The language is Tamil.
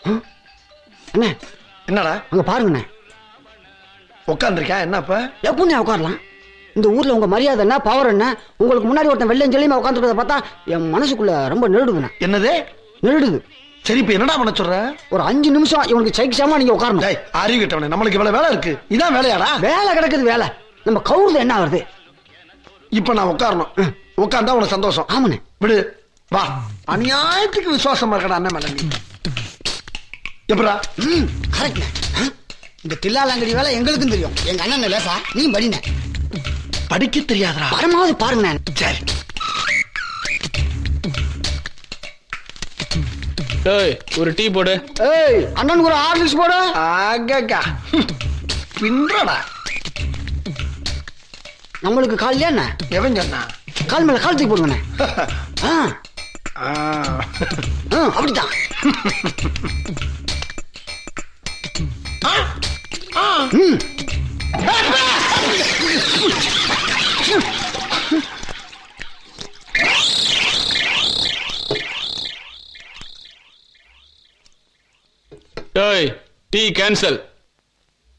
அண்ணே என்னடா அங்க பாருங்கண்ணே உட்காந்துருக்கேன் என்ன இப்ப எப்படிண்ணே உட்காரலாம் இந்த ஊர்ல உங்க மரியாதை என்ன பவர் என்ன உங்களுக்கு முன்னாடி ஒருத்தன் வெள்ளையும் சொல்லியுமா உட்காந்துருக்கத பார்த்தா என் மனசுக்குள்ள ரொம்ப நெருடுதுண்ணே என்னது நெருடுது சரி இப்ப என்னடா பண்ண சொல்ற ஒரு அஞ்சு நிமிஷம் இவனுக்கு சைக்கிசாமா நீங்க உட்காரணும் டேய் அறிவு கிட்டவனே நம்மளுக்கு இவ்வளவு வேலை இருக்கு இதான் வேலையாடா வேலை கிடக்குது வேலை நம்ம கவுர்ல என்ன வருது இப்ப நான் உட்காரணும் உட்கார்ந்தா உனக்கு சந்தோஷம் ஆமாண்ணே விடு வா அநியாயத்துக்கு விசுவாசமா இருக்கடா அண்ணன் மேல நீ எப்படா ம் கரெக்ட்ண்ணே இந்த தில்லாலங்கடி வேலை எங்களுக்கும் தெரியும் எங்க அண்ணன் லேசா நீ படிண்ணே படிக்க தெரியாதடா பரமாவது பாருங்கண்ணே சரி ஏய் ஒரு டீ போடு ஏய் அண்ணனுக்கு ஒரு ஆர்லிக்ஸ் போடு ஆகா பின்றடா நம்மளுக்கு கால் என்ன எவன் சொன்னா கால் மேல கால் தூக்கி போடுங்கண்ணே ஆ ஆ. ஆ, அப்படித்தான் ம். ஏய் டீ கேன்சல்